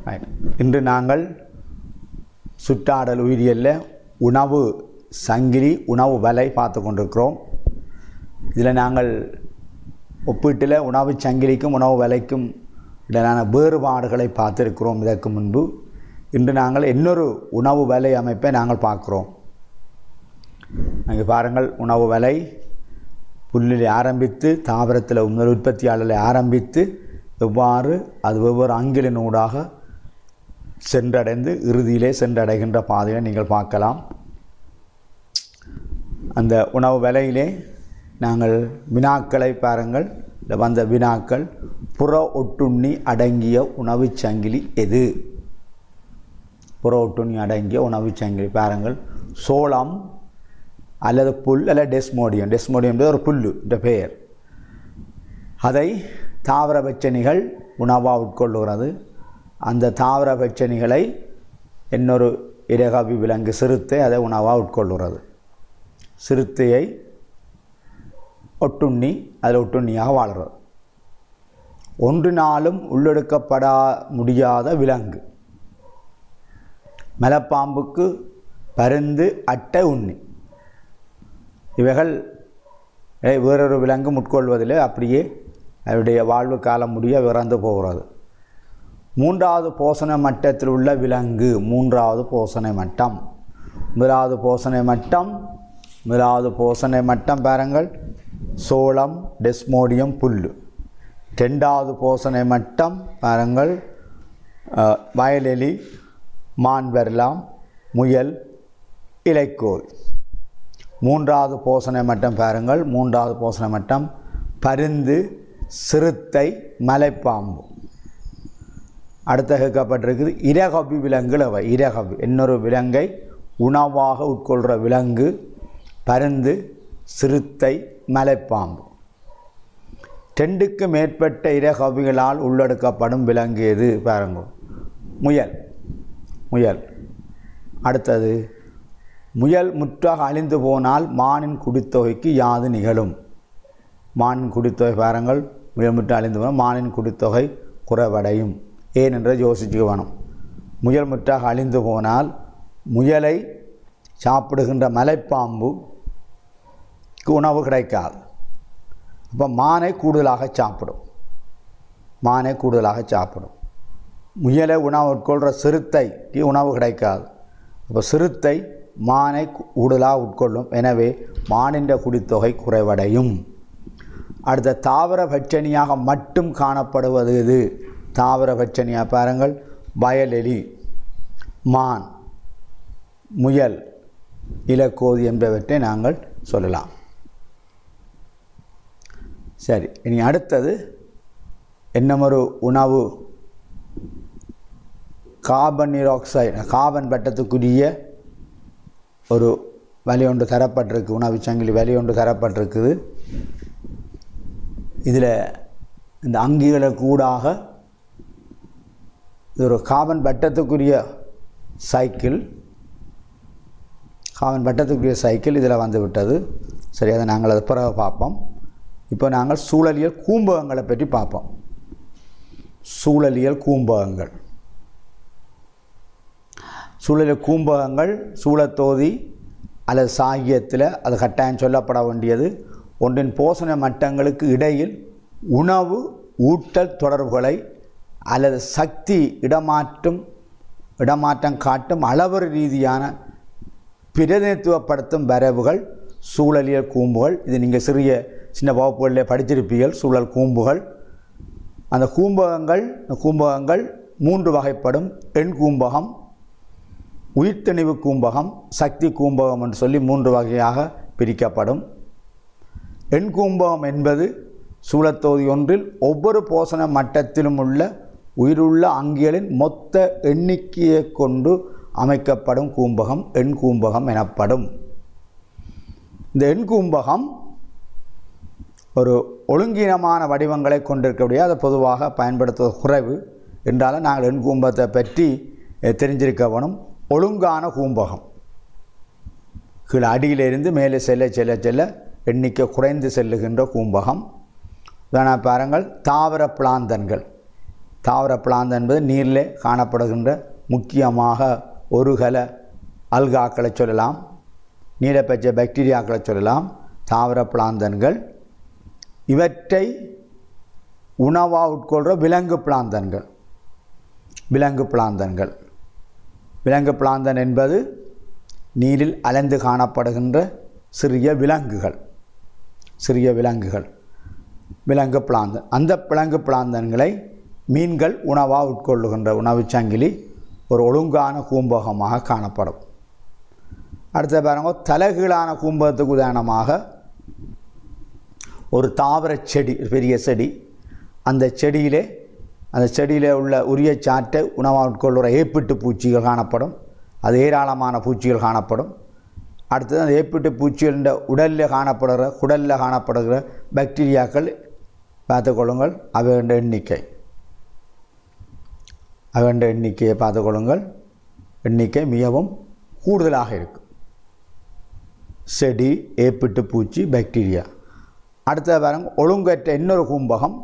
Right. இன்று நாங்கள் சுற்றாடல் உயிரியலில் உணவு சங்கிலி உணவு வலை பார்த்து கொண்டிருக்கிறோம் இதில் நாங்கள் ஒப்பீட்டில் உணவு சங்கிலிக்கும் உணவு வலைக்கும் இடையிலான வேறுபாடுகளை பார்த்திருக்கிறோம் இதற்கு முன்பு இன்று நாங்கள் இன்னொரு உணவு வலை அமைப்பை நாங்கள் பார்க்குறோம் அங்கே பாருங்கள் உணவு வலை புல்லில் ஆரம்பித்து தாவரத்தில் முதல் உற்பத்தியாளரை ஆரம்பித்து எவ்வாறு அது வெவ்வேறு அங்கிலினூடாக சென்றடைந்து இறுதியிலே சென்றடைகின்ற பாதையை நீங்கள் பார்க்கலாம் அந்த உணவு விலையிலே நாங்கள் வினாக்களை பாருங்கள் இந்த வந்த வினாக்கள் புற ஒட்டுண்ணி அடங்கிய உணவுச் சங்கிலி எது புற ஒட்டுண்ணி அடங்கிய உணவுச் சங்கிலி பாருங்கள் சோளம் அல்லது புல் அல்லது டெஸ்மோடியம் டெஸ்மோடியம் ஒரு புல் என்ற பெயர் அதை தாவர பச்சனிகள் உணவாக உட்கொள்ளுகிறது அந்த தாவர பச்சனிகளை இன்னொரு இரகவி விலங்கு சிறுத்தை அதை உணவாக உட்கொள்ளுகிறது சிறுத்தையை ஒட்டுண்ணி அதில் ஒட்டுண்ணியாக வாழ்கிறது ஒன்று நாளும் உள்ளெடுக்கப்படா முடியாத விலங்கு மலைப்பாம்புக்கு பருந்து அட்டை உண்ணி இவைகள் ஏ, வேறொரு விலங்கு உட்கொள்வதில் அப்படியே அவருடைய வாழ்வு காலம் முடிய இறந்து போகிறது மூன்றாவது போசனை மட்டத்தில் உள்ள விலங்கு மூன்றாவது போசனை மட்டம் முதலாவது போசனை மட்டம் முதலாவது போசனை மட்டம் பாருங்கள் சோளம் டெஸ்மோடியம் புல் ரெண்டாவது போசனை மட்டம் பாருங்கள் அஹ், வயலெலி மான் வெர்லாம் முயல் இலைக்கோல் மூன்றாவது போசனை மட்டம் பாருங்கள் மூன்றாவது போசனை மட்டம் பருந்து சிறுத்தை மலைப்பாம்பு அடுத்த கேட்கப்பட்டிருக்குது இரகவி விலங்குகள் அவை இரகவி இன்னொரு விலங்கை உணவாக உட்கொள்கிற விலங்கு பருந்து சிறுத்தை மலைப்பாம்பு ரெண்டுக்கு மேற்பட்ட இரகவிகளால் உள்ளெடுக்கப்படும் விலங்கு எது பாருங்க முயல் முயல் அடுத்தது முயல் முற்றாக அழிந்து போனால் மானின் குடித்தொகைக்கு யாது நிகழும் மானின் குடித்தொகை பாருங்கள் முயல் முற்று அழிந்து போனால் மானின் குடித்தொகை குறைவடையும் ஏன் என்று யோசிச்சுக்க வேணும் முயல் முற்றாக அழிந்து போனால் முயலை சாப்பிடுகின்ற மலைப்பாம்புக்கு உணவு கிடைக்காது அப்போ மானை கூடுதலாக சாப்பிடும் மானை கூடுதலாக சாப்பிடும் முயலை உணவு உட்கொள்கிற சிறுத்தைக்கு உணவு கிடைக்காது அப்போ சிறுத்தை மானை கூடுதலாக உட்கொள்ளும் எனவே மானின் குடித்தொகை குறைவடையும் அடுத்த தாவர பட்சணியாக மட்டும் காணப்படுவது இது தாவர பட்சணியாக பாருங்கள் வயலெலி மான் முயல் இலக்கோதி என்பவற்றை நாங்கள் சொல்லலாம் சரி இனி அடுத்தது என்னமொரு உணவு கார்பன் நீராக்சைடு கார்பன் பட்டத்துக்குரிய ஒரு வலி ஒன்று தரப்பட்டிருக்கு உணவு சங்கிலி வலி ஒன்று தரப்பட்டிருக்குது இதில் இந்த அங்கிகளுக்கு ஊடாக இது ஒரு கார்பன் பட்டத்துக்குரிய சைக்கிள் கார்பன் பட்டத்துக்குரிய சைக்கிள் இதில் வந்து விட்டது சரி அதை நாங்கள் அதை பிறகு பார்ப்போம் இப்போ நாங்கள் சூழலியல் கூம்பகங்களை பற்றி பார்ப்போம் சூழலியல் கூம்பகங்கள் சூழலியல் கூம்பகங்கள் சூழத்தோதி அல்லது சாகியத்தில் அது கட்டாயம் சொல்லப்பட வேண்டியது ஒன்றின் போஷண மட்டங்களுக்கு இடையில் உணவு ஊட்டல் தொடர்புகளை அல்லது சக்தி இடமாற்றும் இடமாற்றம் காட்டும் அளவறு ரீதியான பிரதிநிதித்துவப்படுத்தும் வரைவுகள் சூழலியல் கூம்புகள் இது நீங்கள் சிறிய சின்ன வகுப்புகளில் படிச்சிருப்பீர்கள் சூழல் கூம்புகள் அந்த கூம்பகங்கள் கூம்பகங்கள் மூன்று வகைப்படும் எண் கூம்பகம் உயிர்த்தணிவு கூம்பகம் சக்தி கூம்பகம் என்று சொல்லி மூன்று வகையாக பிரிக்கப்படும் எண் கூம்பகம் என்பது சூழத்தொகுதி ஒன்றில் ஒவ்வொரு போஷண மட்டத்திலும் உள்ள உயிருள்ள அங்கிகளின் மொத்த எண்ணிக்கையை கொண்டு அமைக்கப்படும் கூம்பகம் எண் கூம்பகம் எனப்படும் இந்த எண் கூம்பகம் ஒரு ஒழுங்கீனமான வடிவங்களை கொண்டிருக்கக்கூடிய அதை பொதுவாக பயன்படுத்துவது குறைவு என்றாலும் நாங்கள் எண் கூம்பத்தை பற்றி அஹ், தெரிஞ்சிருக்க வேணும் ஒழுங்கான கூம்பகம் கீழே அடியிலிருந்து மேலே செல்ல செல்ல செல்ல எண்ணிக்கை குறைந்து செல்லுகின்ற கூம்பகம் வேணா பாருங்கள் தாவர பிளாந்தன்கள் தாவர பிளாந்தம் என்பது நீரிலே காணப்படுகின்ற முக்கியமாக ஒருகல அல்காக்களை சொல்லலாம் நீரப்பச்சை பாக்டீரியாக்களை சொல்லலாம் தாவர பிளாந்தன்கள் இவற்றை உணவாக உட்கொள்கிற விலங்கு பிளாந்தன்கள் விலங்கு பிளாந்தன்கள் விலங்கு பிளாந்தன் என்பது நீரில் அலைந்து காணப்படுகின்ற சிறிய விலங்குகள் சிறிய விலங்குகள் விலங்கு பிளாந்தன் அந்த விலங்கு பிளாந்தன்களை மீன்கள் உணவாக உட்கொள்ளுகின்ற உணவுச் சங்கிலி ஒரு ஒழுங்கான கூம்பகமாக காணப்படும் அடுத்த பாருங்க தலைகீழான கூம்பகத்துக்கு உதாரணமாக ஒரு தாவர செடி பெரிய செடி அந்த செடியிலே அந்த செடியில் உள்ள உரிய சாற்றை உணவாக உட்கொள்கிற ஏப்பிட்டு பூச்சிகள் காணப்படும் அது ஏராளமான பூச்சிகள் காணப்படும் அடுத்தது அந்த ஏப்பிட்டு பூச்சிகளின் உடலில் காணப்படுகிற குடலில் காணப்படுகிற பாக்டீரியாக்கள் பார்த்துக்கொள்ளுங்கள் அவைகளின் எண்ணிக்கை அவைகளின் எண்ணிக்கையை பார்த்துக்கொள்ளுங்கள் எண்ணிக்கை மிகவும் கூடுதலாக இருக்கும் செடி ஏப்பிட்டு பூச்சி பாக்டீரியா அடுத்த பாருங்க ஒழுங்கற்ற இன்னொரு கும்பகம்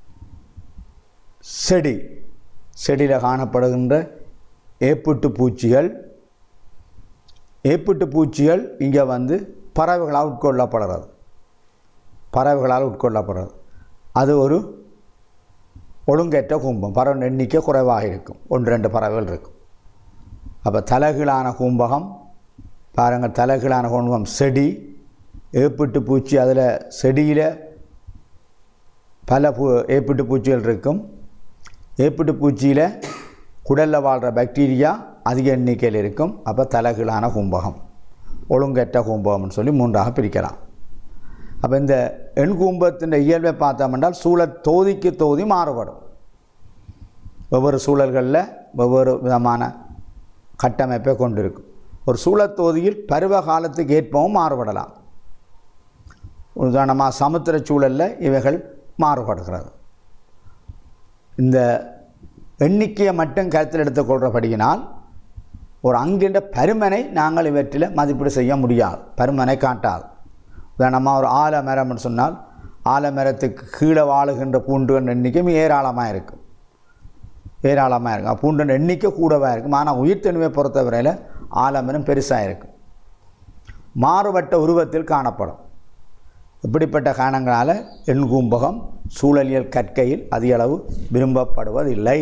செடி செடியில் காணப்படுகின்ற ஏப்பிட்டு பூச்சிகள் ஏப்பிட்டு பூச்சிகள் இங்கே வந்து பறவைகளால் உட்கொள்ளப்படுறது பறவைகளால் உட்கொள்ளப்படுறது அது ஒரு ஒழுங்கற்ற கும்பம் பறவை எண்ணிக்கை குறைவாக இருக்கும் ஒன்று ரெண்டு பறவைகள் இருக்கும் அப்போ தலைகீழான கும்பகம் பாருங்கள் தலைகீழான கும்பகம் செடி ஏப்பிட்டு பூச்சி அதில் செடியில் பல பூ ஏப்பிட்டு பூச்சிகள் இருக்கும் ஏப்பிட்டு பூச்சியில் குடலில் வாழ்கிற பாக்டீரியா அதிக எண்ணிக்கையில் இருக்கும் அப்போ தலைகீழான கும்பகம் ஒழுங்கற்ற கும்பகம்னு சொல்லி மூன்றாக பிரிக்கலாம் அப்போ இந்த எண் கும்பத்தின் இயல்பை பார்த்தோம் என்றால் சூழல் தொகுதிக்கு தொகுதி மாறுபடும் ஒவ்வொரு சூழல்களில் ஒவ்வொரு விதமான கட்டமைப்பை கொண்டிருக்கும் ஒரு சூழல் தொகுதியில் பருவ காலத்துக்கு ஏற்பவும் மாறுபடலாம் உதாரணமாக சமுத்திர சூழலில் இவைகள் மாறுபடுகிறது இந்த எண்ணிக்கையை மட்டும் கருத்தில் எடுத்துக்கொள்கிறபடியினால் ஒரு அங்கின்ற பருமனை நாங்கள் இவற்றில் மதிப்பீடு செய்ய முடியாது பருமனை காட்டாது உதாரணமாக ஒரு ஆலமரம்னு சொன்னால் ஆலமரத்துக்கு கீழே வாழுகின்ற பூண்டுகள் எண்ணிக்கை ஏராளமாக இருக்கும் ஏராளமாக இருக்கும் பூண்டின் எண்ணிக்கை கூடவாக இருக்கும் ஆனால் உயிர்த்தெழுவை பொறுத்தவரையில் ஆலமரம் பெருசாக இருக்கும் மாறுபட்ட உருவத்தில் காணப்படும் இப்படிப்பட்ட காரணங்களால் எண்கூம்பகம் சூழலியல் கற்கையில் அதிக அளவு விரும்பப்படுவதில்லை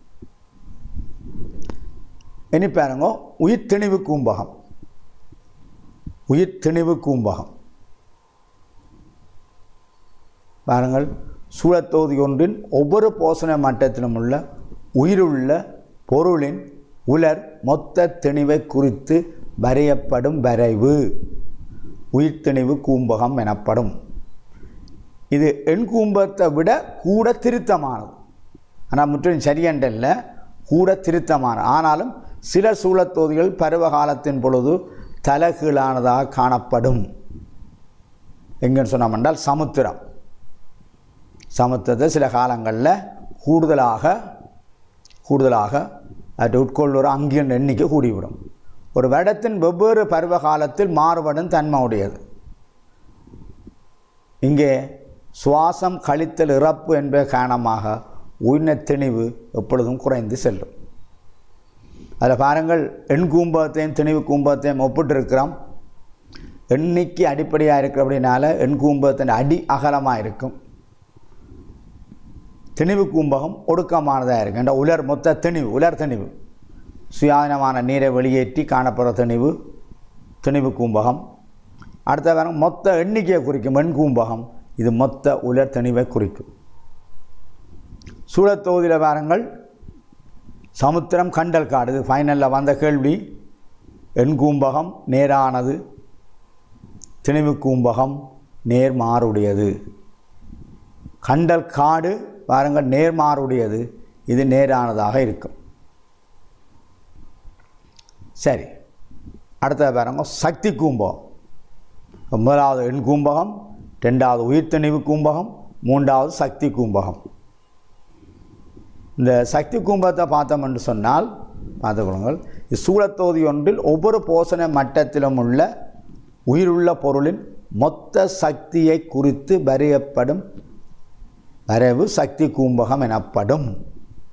இனி பாருங்க உயிர்த்திணிவு கூம்பகம் உயிர்த்திணிவு கூம்பகம் பாருங்கள் சூழத்தொகுதி ஒன்றின் ஒவ்வொரு போசன மட்டத்திலும் உள்ள உயிருள்ள பொருளின் உலர் மொத்த திணிவை குறித்து வரையப்படும் வரைவு உயிர்த்திணிவு கூம்பகம் எனப்படும் இது எண் கூம்பத்தை விட கூட திருத்தமானது ஆனால் முற்றிலும் சரியண்டல்ல கூட திருத்தமான ஆனாலும் சில சூழத்தொகுதிகள் பருவ காலத்தின் பொழுது தலைகீழானதாக காணப்படும் எங்கன்னு சொன்னோம் என்றால் சமுத்திரம் சமுத்திரத்தை சில காலங்களில் கூடுதலாக கூடுதலாக அது உட்கொள்ளுற அங்கியின் எண்ணிக்கை கூடிவிடும் ஒரு வருடத்தின் வெவ்வேறு பருவ காலத்தில் மாறுபடும் தன்மை உடையது இங்கே சுவாசம் கழித்தல் இறப்பு என்ப காரணமாக உயிரின திணிவு எப்பொழுதும் குறைந்து செல்லும் அதில் பாருங்கள் எண் கூம்பகத்தையும் திணிவு கூம்பகத்தையும் ஒப்பிட்டிருக்கிறோம் எண்ணிக்கை அடிப்படையாக இருக்கிற அப்படின்னால எண் கூம்பகத்தின் அடி அகலமாக இருக்கும் திணிவு கூம்பகம் ஒடுக்கமானதாக இருக்கும் என்ற உலர் மொத்த திணிவு உலர் திணிவு சுயாதீனமான நீரை வெளியேற்றி காணப்படுற திணிவு திணிவு கூம்பகம் அடுத்த வாரம் மொத்த எண்ணிக்கையை குறிக்கும் எண் கூம்பகம் இது மொத்த உலர் திணிவை குறிக்கும் சூழத்தொகுதியில் வாருங்கள் சமுத்திரம் கண்டல் காடு இது ஃபைனலில் வந்த கேள்வி எண் கூம்பகம் நேரானது திணிவு கூம்பகம் நேர்மாறுடையது கண்டல் காடு பாருங்கள் நேர்மாறுடையது இது நேரானதாக இருக்கும் சரி அடுத்த பாருங்க சக்தி கூம்பகம் முதலாவது எண் கூம்பகம் ரெண்டாவது உயிர்த்தணிவு கூம்பகம் மூன்றாவது சக்தி கூம்பகம் இந்த சக்தி கூம்பத்தை பார்த்தோம் என்று சொன்னால் பார்த்துக்கொள்ளுங்கள் சூழத்தொகுதி ஒன்றில் ஒவ்வொரு போசன மட்டத்திலும் உள்ள உயிருள்ள பொருளின் மொத்த சக்தியை குறித்து வரையப்படும் வரைவு சக்தி கூம்பகம் எனப்படும்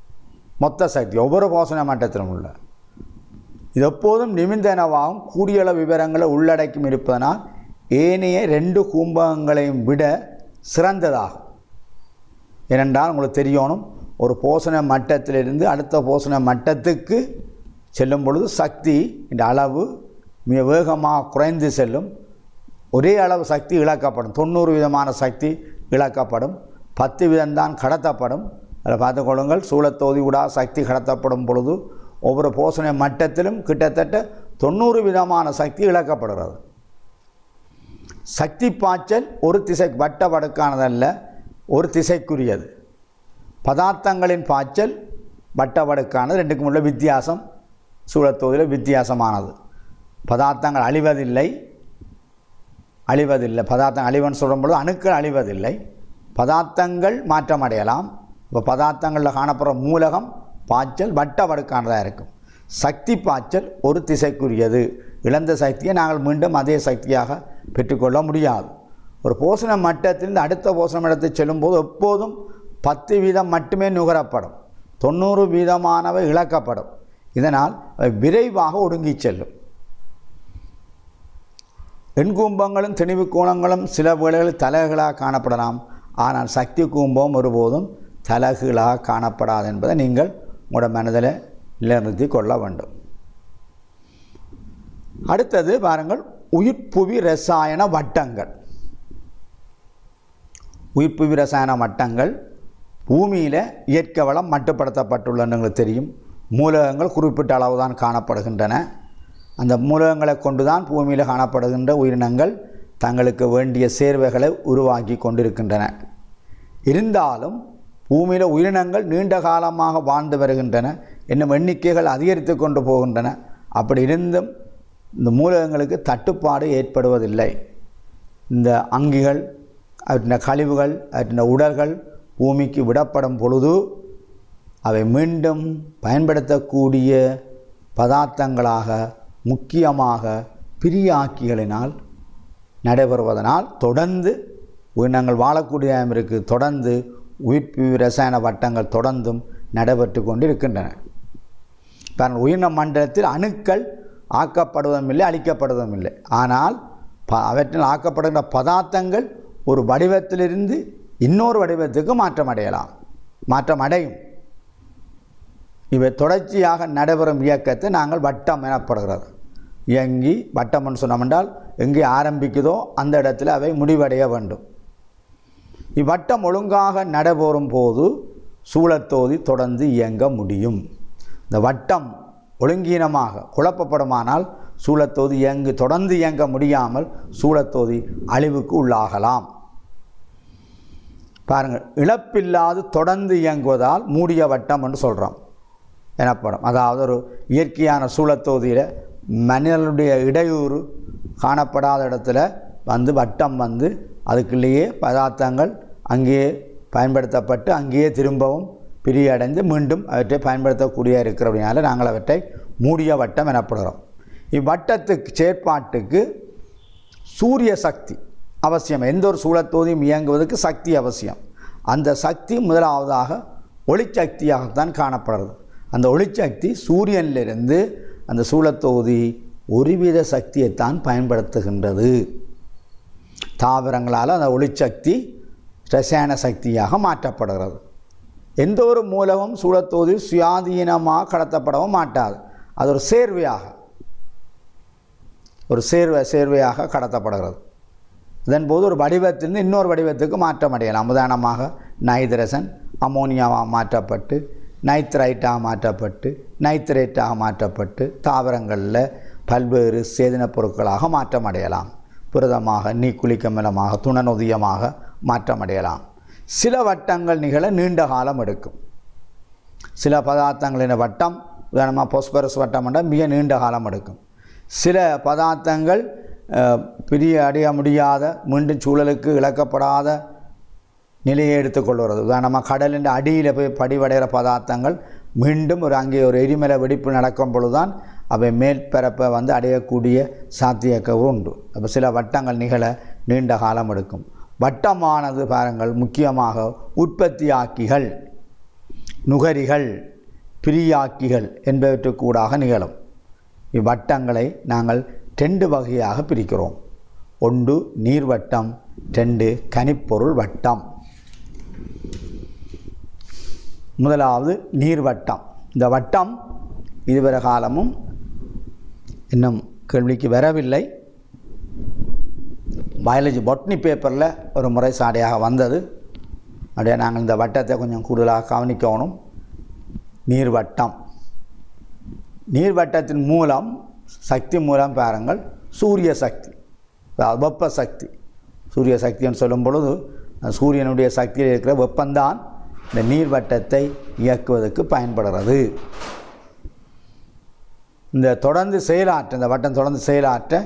மொத்த சக்தி ஒவ்வொரு போசன மட்டத்திலும் உள்ள இது எப்போதும் நிமிந்தனவாகவும் கூடியள விவரங்களை உள்ளடக்கும் இருப்பதனால் ஏனைய ரெண்டு கூம்பகங்களையும் விட சிறந்ததாகும் ஏனென்றால் உங்களுக்கு தெரியணும் ஒரு போசன மட்டத்திலிருந்து அடுத்த போசன மட்டத்துக்கு செல்லும் பொழுது சக்தி இந்த அளவு மிக வேகமாக குறைந்து செல்லும் ஒரே அளவு சக்தி இழக்கப்படும் தொண்ணூறு விதமான சக்தி இழக்கப்படும் பத்து விதம்தான் கடத்தப்படும் அதில் பார்த்துக்கொள்ளுங்கள் சூழத்தொகுதி கூட சக்தி கடத்தப்படும் பொழுது ஒவ்வொரு போசனை மட்டத்திலும் கிட்டத்தட்ட தொண்ணூறு விதமான சக்தி இழக்கப்படுகிறது சக்தி பாய்ச்சல் ஒரு திசை வட்ட வடுக்கானதல்ல ஒரு திசைக்குரியது பதார்த்தங்களின் பாய்ச்சல் வட்ட வடுக்கானது ரெண்டுக்கும் உள்ள வித்தியாசம் சூழத்தொகுதியில் வித்தியாசமானது பதார்த்தங்கள் அழிவதில்லை அழிவதில்லை பதார்த்தம் அழிவன்னு சொல்லும்பொழுது அணுக்கள் அழிவதில்லை பதார்த்தங்கள் மாற்றமடையலாம் இப்போ பதார்த்தங்களில் காணப்படுற மூலகம் பாய்ச்சல் வட்ட வடுக்கானதாக இருக்கும் சக்தி பாய்ச்சல் ஒரு திசைக்குரியது இழந்த சக்தியை நாங்கள் மீண்டும் அதே சக்தியாக பெற்றுக்கொள்ள முடியாது ஒரு போசன மட்டத்திலிருந்து அடுத்த போசன மட்டத்தை செல்லும்போது எப்போதும் பத்து வீதம் மட்டுமே நுகரப்படும் தொண்ணூறு வீதமானவை இழக்கப்படும் இதனால் அவை விரைவாக ஒடுங்கி செல்லும் எண்கூம்பங்களும் திணிவு கோணங்களும் சில வேளைகளில் தலகுகளாக காணப்படலாம் ஆனால் சக்தி கூம்பம் ஒருபோதும் தலகுகளாக காணப்படாது என்பதை நீங்கள் உங்களோட மனதில் நிலைநிறுத்தி கொள்ள வேண்டும் அடுத்தது பாருங்கள் உயிர்ப்புவி ரசாயன வட்டங்கள் உயிர்ப்புவி ரசாயன வட்டங்கள் பூமியில் இயற்கை வளம் மட்டுப்படுத்தப்பட்டுள்ளன்னு எங்களுக்கு தெரியும் மூலகங்கள் குறிப்பிட்ட அளவு தான் காணப்படுகின்றன அந்த மூலகங்களை கொண்டு தான் பூமியில் காணப்படுகின்ற உயிரினங்கள் தங்களுக்கு வேண்டிய சேர்வைகளை உருவாக்கி கொண்டிருக்கின்றன இருந்தாலும் பூமியில் உயிரினங்கள் நீண்ட காலமாக வாழ்ந்து வருகின்றன இன்னும் எண்ணிக்கைகள் அதிகரித்து கொண்டு போகின்றன அப்படி இருந்தும் இந்த மூலகங்களுக்கு தட்டுப்பாடு ஏற்படுவதில்லை இந்த அங்கிகள் அவற்றின் கழிவுகள் அவற்றின் உடல்கள் பூமிக்கு விடப்படும் பொழுது அவை மீண்டும் பயன்படுத்தக்கூடிய பதார்த்தங்களாக முக்கியமாக பிரியாக்கிகளினால் நடைபெறுவதனால் தொடர்ந்து உயிரினங்கள் வாழக்கூடிய அமைப்பிற்கு தொடர்ந்து உயிர்ப்பு ரசாயன வட்டங்கள் தொடர்ந்தும் நடைபெற்று கொண்டு இருக்கின்றன பாருங்கள் உயிரின மண்டலத்தில் அணுக்கள் ஆக்கப்படுவதும் இல்லை அழிக்கப்படுவதும் இல்லை ஆனால் ப அவற்றில் ஆக்கப்படுகின்ற பதார்த்தங்கள் ஒரு வடிவத்திலிருந்து இன்னொரு வடிவத்துக்கு மாற்றம் அடையலாம் மாற்றம் அடையும் இவை தொடர்ச்சியாக நடைபெறும் இயக்கத்தை நாங்கள் வட்டம் எனப்படுகிறது இயங்கி வட்டம்னு சொன்னோம்னால் எங்கே ஆரம்பிக்குதோ அந்த இடத்துல அவை முடிவடைய வேண்டும் இவ்வட்டம் ஒழுங்காக நடைபெறும் போது சூழத்தோதி தொடர்ந்து இயங்க முடியும் இந்த வட்டம் ஒழுங்கீனமாக குழப்பப்படுமானால் சூழத்தோதி இயங்கு தொடர்ந்து இயங்க முடியாமல் சூழத்தோதி அழிவுக்கு உள்ளாகலாம் பாருங்கள் இழப்பில்லாது தொடர்ந்து இயங்குவதால் மூடிய வட்டம் என்று சொல்கிறோம் எனப்படும் அதாவது ஒரு இயற்கையான சூழத்தொகுதியில் மனிதனுடைய இடையூறு காணப்படாத இடத்துல வந்து வட்டம் வந்து அதுக்குள்ளேயே பதார்த்தங்கள் அங்கேயே பயன்படுத்தப்பட்டு அங்கேயே திரும்பவும் பிரியடைந்து மீண்டும் அவற்றை பயன்படுத்தக்கூடிய இருக்கிறபடினால நாங்கள் அவற்றை மூடிய வட்டம் எனப்படுகிறோம் இவ்வட்டத்துக்கு செயற்பாட்டுக்கு சூரிய சக்தி அவசியம் எந்த ஒரு சூழத்தோதியும் இயங்குவதற்கு சக்தி அவசியம் அந்த சக்தி முதலாவதாக ஒளிச்சக்தியாகத்தான் காணப்படுறது அந்த ஒளிச்சக்தி சூரியனிலிருந்து அந்த சூழத்தொகுதி ஒருவித சக்தியைத்தான் பயன்படுத்துகின்றது தாவரங்களால் அந்த ஒளிச்சக்தி ரசாயன சக்தியாக மாற்றப்படுகிறது எந்த ஒரு மூலமும் சூழத்தொகுதி சுயாதீனமாக கடத்தப்படவும் மாட்டாது அது ஒரு சேர்வையாக ஒரு சேர்வை சேர்வையாக கடத்தப்படுகிறது இதன்போது ஒரு வடிவத்திலிருந்து இன்னொரு வடிவத்துக்கு மாற்றம் அடையலாம் உதாரணமாக நைட்ரசன் அமோனியாவாக மாற்றப்பட்டு நைத்ரைட்டாக மாற்றப்பட்டு நைத்ரேட்டாக மாற்றப்பட்டு தாவரங்களில் பல்வேறு சேதனப் பொருட்களாக மாற்றம் அடையலாம் புரதமாக நீக்குளிக்கமிலமாக துணநொதியமாக மாற்றம் அடையலாம் சில வட்டங்கள் நிகழ நீண்ட காலம் எடுக்கும் சில பதார்த்தங்களின் வட்டம் உதாரணமாக பொஸ்பரஸ் வட்டம் என்றால் மிக நீண்ட காலம் எடுக்கும் சில பதார்த்தங்கள் அஹ், பிரிய அடைய முடியாத மீண்டும் சூழலுக்கு இழக்கப்படாத நிலையை எடுத்துக்கொள்கிறது உதாரணமாக கடலின் அடியில் போய் படிவடைகிற பதார்த்தங்கள் மீண்டும் ஒரு அங்கே ஒரு எரிமலை வெடிப்பு நடக்கும் பொழுதுதான் அவை மேற்பரப்பை வந்து அடையக்கூடிய சாத்தியக்கவும் உண்டு அப்போ சில வட்டங்கள் நிகழ நீண்ட காலம் எடுக்கும் வட்டமானது பாருங்கள் முக்கியமாக உற்பத்தியாக்கிகள் நுகரிகள் பிரியாக்கிகள் என்பவற்றுக்கூடாக நிகழும் இவ்வட்டங்களை நாங்கள் ரெண்டு வகையாக பிரிக்கிறோம் ஒன்று நீர்வட்டம் ரெண்டு கனிப்பொருள் வட்டம் முதலாவது நீர்வட்டம் இந்த வட்டம் இதுவரை காலமும் இன்னும் கேள்விக்கு வரவில்லை பயாலஜி பொட்னி பேப்பரில் ஒரு முறை சாடையாக வந்தது அப்படியே நாங்கள் இந்த வட்டத்தை கொஞ்சம் கூடுதலாக கவனிக்கணும் நீர்வட்டம் நீர்வட்டத்தின் மூலம் சக்தி மூலம் பாருங்கள் சூரிய சக்தி அதாவது வெப்ப சக்தி சூரிய சக்தின்னு சொல்லும் பொழுது அந்த சூரியனுடைய சக்தியில் இருக்கிற வெப்பம்தான் இந்த நீர்வட்டத்தை இயக்குவதற்கு பயன்படுகிறது இந்த தொடர்ந்து செயலாற்ற இந்த வட்டம் தொடர்ந்து செயலாற்ற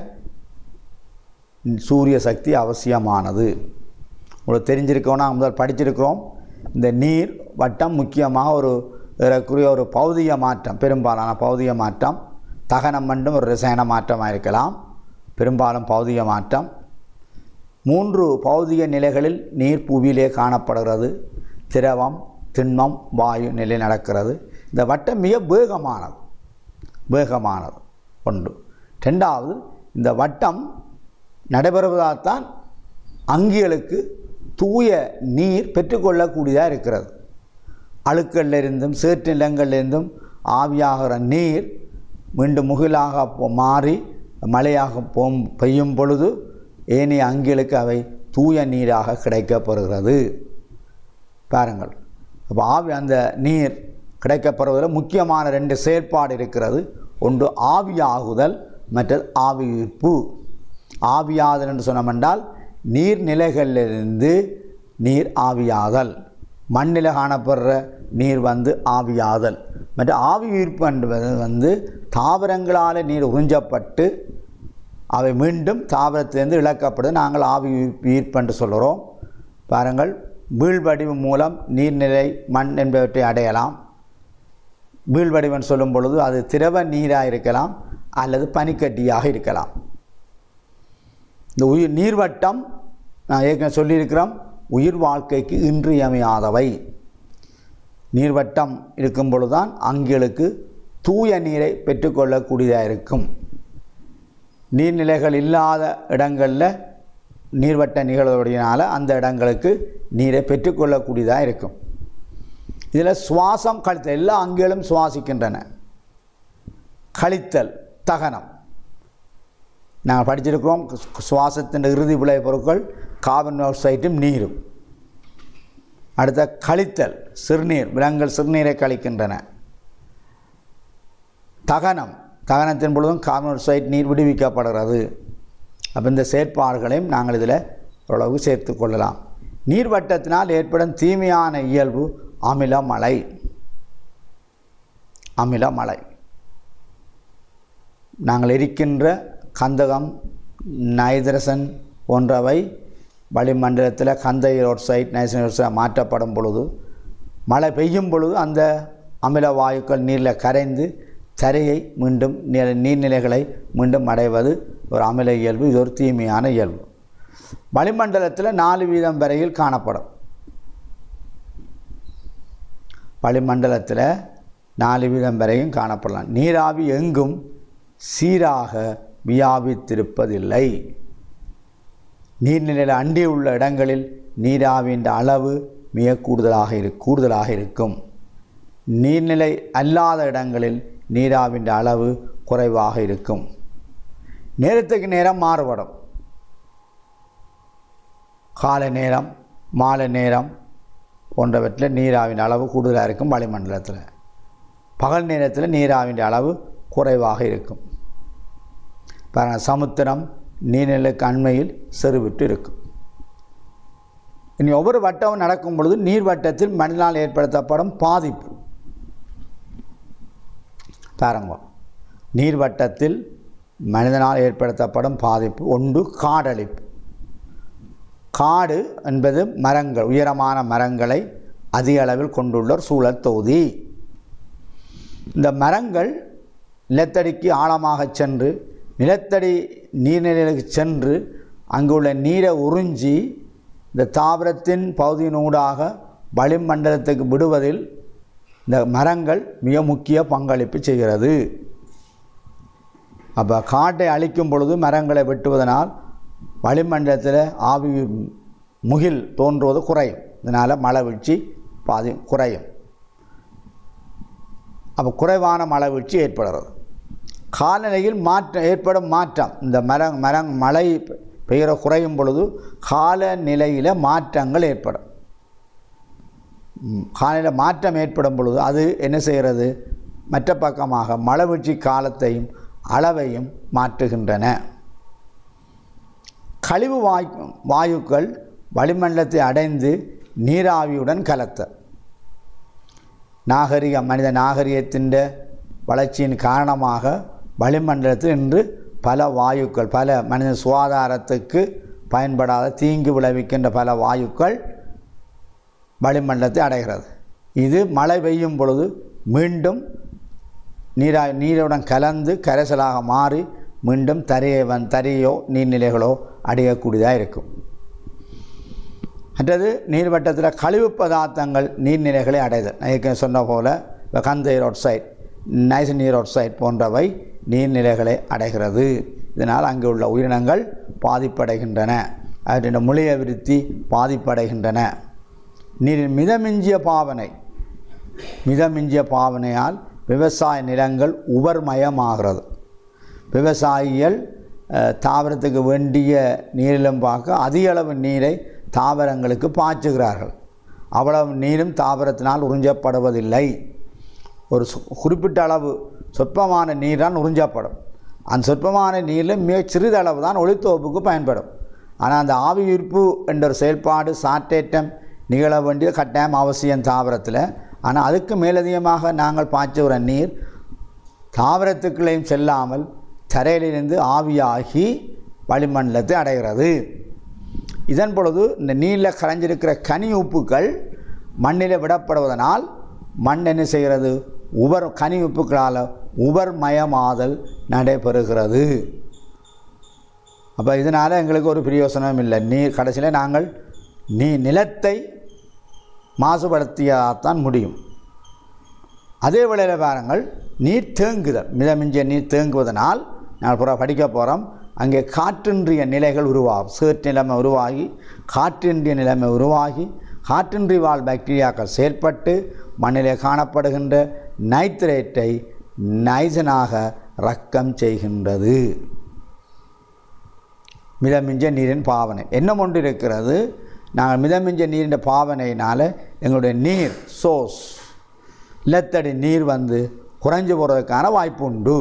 சூரிய சக்தி அவசியமானது உங்களுக்கு தெரிஞ்சிருக்கோன்னா முதல் படிச்சிருக்கிறோம் இந்த நீர் வட்டம் முக்கியமாக ஒரு ஏறக்குறைய ஒரு பௌதிக மாற்றம் பெரும்பாலான பௌதிக மாற்றம் தகனம் மட்டும் ஒரு ரசாயன மாற்றமாக இருக்கலாம் பெரும்பாலும் பௌதிக மாற்றம் மூன்று பௌதிக நிலைகளில் நீர் புவியிலே காணப்படுகிறது திரவம் திண்மம் வாயு நிலை நடக்கிறது இந்த வட்டம் மிக வேகமானது வேகமானது ஒன்று ரெண்டாவது இந்த வட்டம் நடைபெறுவதால்தான் அங்கிகளுக்கு தூய நீர் பெற்றுக்கொள்ளக்கூடியதாக இருக்கிறது அழுக்கல்லிருந்தும் சேற்று நிலங்களிலிருந்தும் ஆவியாகிற நீர் மீண்டும் முகிலாக போ- மாறி மழையாக போம் பெய்யும் பொழுது ஏனைய அங்கிகளுக்கு அவை தூய நீராக கிடைக்கப்பெறுகிறது பாருங்கள் அப்போ ஆவி அந்த நீர் கிடைக்கப்படுவதில் முக்கியமான ரெண்டு செயற்பாடு இருக்கிறது ஒன்று ஆவியாகுதல் மற்றது ஆவியிர்ப்பு ஆவியாதல் என்று சொன்னோமென்றால் நீர்நிலைகளிலிருந்து நீர் ஆவியாதல் மண்ணில் காணப்படுற நீர் வந்து ஆவியாதல் மற்ற ஆவி ஈர்ப்பு என்பது வந்து தாவரங்களால் நீர் உறிஞ்சப்பட்டு அவை மீண்டும் தாவரத்திலிருந்து இழக்கப்படுது நாங்கள் ஆவி ஈர்ப்பு ஈர்ப்பு என்று சொல்கிறோம் பாருங்கள் வீழ்வடிவு மூலம் நீர்நிலை மண் என்பவற்றை அடையலாம் வீழ்வடிவன் சொல்லும் பொழுது அது திரவ நீராக இருக்கலாம் அல்லது பனிக்கட்டியாக இருக்கலாம் இந்த உயிர் நீர்வட்டம் நான் ஏற்கனவே சொல்லியிருக்கிறோம் உயிர் வாழ்க்கைக்கு இன்றியமையாதவை நீர்வட்டம் இருக்கும் பொழுதுதான் அங்களுக்கு தூய நீரை பெற்றுக்கொள்ளக்கூடியதாக இருக்கும் நீர்நிலைகள் இல்லாத இடங்களில் நீர்வட்ட நிகழ்வுடையனால அந்த இடங்களுக்கு நீரை பெற்றுக்கொள்ளக்கூடியதாக இருக்கும் இதில் சுவாசம் கழித்தல் எல்லா அங்கிகளும் சுவாசிக்கின்றன கழித்தல் தகனம் நாங்கள் படிச்சிருக்கிறோம் சு- சுவாசத்தின் இறுதி விளை பொருட்கள் கார்பன் டை ஆக்சைடும் நீரும் அடுத்த கழித்தல் சிறுநீர் விலங்குகள் சிறுநீரை கழிக்கின்றன தகனம் தகனத்தின் பொழுதும் கார்பன் டை ஆக்சைடு நீர் விடுவிக்கப்படுகிறது அப்போ இந்த செயற்பாடுகளையும் நாங்கள் இதில் ஓரளவு சேர்த்து கொள்ளலாம் நீர்வட்டத்தினால் ஏற்படும் தீமையான இயல்பு அமிலமழை அமிலமழை நாங்கள் எரிக்கின்ற கந்தகம் நைதரசன் போன்றவை வளிமண்டலத்தில் கந்த ஆக்சைடு நைட்ரஜன் ஆக்சைடு மாற்றப்படும் பொழுது மழை பெய்யும் பொழுது அந்த அமில வாயுக்கள் நீரில் கரைந்து தரையை மீண்டும் நீ- நீர்நிலைகளை மீண்டும் அடைவது ஒரு அமில இயல்பு இது ஒரு தீமையான இயல்பு வளிமண்டலத்தில் நாலு வீதம் வரையில் காணப்படும் வளிமண்டலத்தில் நாலு வீதம் வரையும் காணப்படலாம் நீராவி எங்கும் சீராக வியாபித்திருப்பதில்லை நீர்நிலையில் அண்டி உள்ள இடங்களில் நீராவியின் அளவு மிக கூடுதலாக இரு கூடுதலாக இருக்கும் நீர்நிலை அல்லாத இடங்களில் நீராவின் அளவு குறைவாக இருக்கும் நேரத்துக்கு நேரம் மாறுபடும் காலை நேரம் மாலை நேரம் போன்றவற்றில் நீராவின் அளவு கூடுதலாக இருக்கும் வளிமண்டலத்தில் பகல் நேரத்தில் நீராவின் அளவு குறைவாக இருக்கும் பாருங்கள் சமுத்திரம் நீர்நிலைக்கு அண்மையில் செருவிட்டு இருக்கும் இனி ஒவ்வொரு வட்டமும் நடக்கும் பொழுது நீர்வட்டத்தில் மனிதனால் ஏற்படுத்தப்படும் பாதிப்பு பாருங்க நீர்வட்டத்தில் மனிதனால் ஏற்படுத்தப்படும் பாதிப்பு ஒன்று காடழிப்பு காடு என்பது மரங்கள் உயரமான மரங்களை அதிக அளவில் கொண்டுள்ள ஒரு சூழல் தொகுதி இந்த மரங்கள் நிலத்தடிக்கு ஆழமாக சென்று நிலத்தடி நீர்நிலைகளுக்கு சென்று அங்குள்ள நீரை உறிஞ்சி இந்த தாவரத்தின் பகுதியினூடாக வளிமண்டலத்துக்கு விடுவதில் இந்த மரங்கள் மிக முக்கிய பங்களிப்பு செய்கிறது அப்போ காட்டை அழிக்கும் பொழுது மரங்களை வெட்டுவதனால் வளிமண்டலத்தில் ஆவி முகில் தோன்றுவது குறையும் இதனால் மழை வீழ்ச்சி பாதி குறையும் அப்போ குறைவான மழை வீழ்ச்சி ஏற்படுறது காலநிலையில் மாற்றம் ஏற்படும் மாற்றம் இந்த மரம் மரம் மழை பெய்கிற குறையும் பொழுது காலநிலையில் மாற்றங்கள் ஏற்படும் ம், காலநிலை மாற்றம் ஏற்படும் பொழுது அது என்ன செய்கிறது மற்ற பக்கமாக மழை வீழ்ச்சி காலத்தையும் அளவையும் மாற்றுகின்றன கழிவு வாயு வாயுக்கள் வளிமண்டலத்தை அடைந்து நீராவியுடன் கலத்த நாகரிகம் மனித நாகரிகத்தின் வளர்ச்சியின் காரணமாக வளிமண்டலத்தில் இன்று பல வாயுக்கள் பல மனித சுகாதாரத்துக்கு பயன்படாத தீங்கு விளைவிக்கின்ற பல வாயுக்கள் வளிமண்டலத்தை அடைகிறது இது மழை பெய்யும் பொழுது மீண்டும் நீரா நீருடன் கலந்து கரைசலாக மாறி மீண்டும் தரையை வந் தரையோ நீர்நிலைகளோ அடையக்கூடியதாக இருக்கும் மற்றது நீர்வட்டத்தில் கழிவு பதார்த்தங்கள் நீர்நிலைகளை அடைதல் நான் ஏற்கனவே சொன்ன போல் கந்தைர் ஒட்சைட் நைஸ் நீர் ஒட்சைட் போன்றவை நீர்நிலைகளை அடைகிறது இதனால் அங்கே உள்ள உயிரினங்கள் பாதிப்படைகின்றன அவற்றின் மொழி அபிவிருத்தி பாதிப்படைகின்றன நீரின் மிதமிஞ்சிய பாவனை மிதமிஞ்சிய பாவனையால் விவசாய நிலங்கள் உபர்மயமாகிறது விவசாயிகள் அஹ், தாவரத்துக்கு வேண்டிய நீரிலும் பார்க்க அதிக அளவு நீரை தாவரங்களுக்கு பாய்ச்சுகிறார்கள் அவ்வளவு நீரும் தாவரத்தினால் உறிஞ்சப்படுவதில்லை ஒரு சு- குறிப்பிட்ட அளவு சொற்பமான நீர் தான் உறிஞ்சப்படும் அந்த சொற்பமான நீரில் மிக சிறிதளவு தான் ஒளித்தோப்புக்கு பயன்படும் ஆனால் அந்த ஆவியுறுப்பு என்ற ஒரு செயல்பாடு சாற்றேற்றம் நிகழ வேண்டிய கட்டாயம் அவசியம் தாவரத்தில் ஆனால் அதுக்கு மேலதிகமாக நாங்கள் பாய்ச்சுகிற நீர் தாவரத்துக்குள்ளேயும் செல்லாமல் தரையிலிருந்து ஆவியாகி வளிமண்டலத்தை அடைகிறது இதன் பொழுது இந்த நீரில் கரைஞ்சிருக்கிற கனி உப்புக்கள் மண்ணில் விடப்படுவதனால் மண் என்ன செய்கிறது உவர் கனி உப்புக்களால் உவர்மயமாதல் நடைபெறுகிறது அப்போ இதனால் எங்களுக்கு ஒரு பிரயோசனம் இல்லை நீர் கடைசியில் நாங்கள் நீ நிலத்தை மாசுபடுத்தியாதான் முடியும் அதே வேளையில் பாருங்கள் நீர் தேங்குதல் மிதமிஞ்சிய நீர் தேங்குவதனால் நாங்கள் புற படிக்க போகிறோம் அங்கே காற்றின்றிய நிலைகள் உருவாகும் சேற்று நிலைமை உருவாகி காற்றின்றிய நிலைமை உருவாகி காற்றின்றி வாழ் பாக்டீரியாக்கள் செயல்பட்டு மண்ணிலே காணப்படுகின்ற நைட்ரேட்டை நைசனாக ரக்கம் செய்கின்றது மிதமிஞ்ச நீரின் பாவனை என்ன ஒன்று இருக்கிறது நாங்கள் மிதமிஞ்ச நீரின் பாவனையினால் எங்களுடைய நீர் சோர்ஸ் நிலத்தடி நீர் வந்து குறைஞ்சு போகிறதுக்கான வாய்ப்பு உண்டு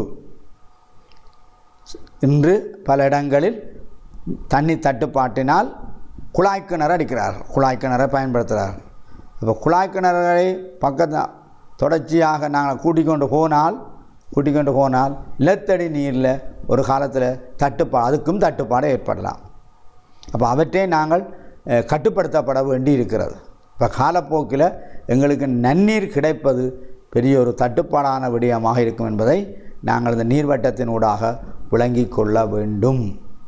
இன்று பல இடங்களில் தண்ணி தட்டுப்பாட்டினால் குழாய் கிணறு அடிக்கிறார்கள் குழாய் கிணறை பயன்படுத்துகிறார்கள் இப்போ குழாய் கிணறுகளை பக்கத்து தொடர்ச்சியாக நாங்கள் கூட்டிக் கொண்டு போனால் கூட்டிக் கொண்டு போனால் நிலத்தடி நீரில் ஒரு காலத்தில் தட்டுப்பா அதுக்கும் தட்டுப்பாடு ஏற்படலாம் அப்போ அவற்றை நாங்கள் அஹ், கட்டுப்படுத்தப்பட வேண்டி இருக்கிறது இப்போ காலப்போக்கில் எங்களுக்கு நன்னீர் கிடைப்பது பெரிய ஒரு தட்டுப்பாடான விடயமாக இருக்கும் என்பதை நாங்கள் இந்த நீர்வட்டத்தினூடாக விளங்கிக் கொள்ள வேண்டும்